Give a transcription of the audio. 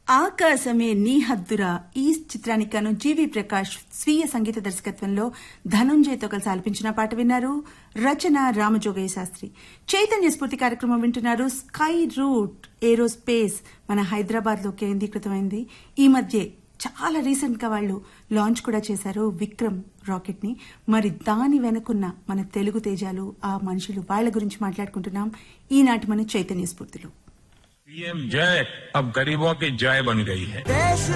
ఆకాశమే నీ హద్దురా ఈ చిత్రానికి గాను జీవి ప్రకాష్ స్వీయ సంగీత దర్శకత్వంలో ధనుంజయ్తో కలిసి ఆలపించిన పాట విన్నారు రచన రామజోగయ్య శాస్త్రి చైతన్య స్ఫూర్తి కార్యక్రమం వింటున్నారు స్కై రూట్ ఏరోస్పేస్ మన హైదరాబాద్ లో కేంద్రీకృతమైంది ఈ మధ్య చాలా రీసెంట్ గా వాళ్ళు లాంచ్ కూడా చేశారు విక్రమ్ రాకెట్ ని మరి దాని వెనుకున్న మన తెలుగు తేజాలు ఆ మనుషులు వాళ్ళ గురించి మాట్లాడుకుంటున్నాం ఈనాటి మన చైతన్య స్ఫూర్తిలో पीएम जय अब गरीबों की जय बन गई है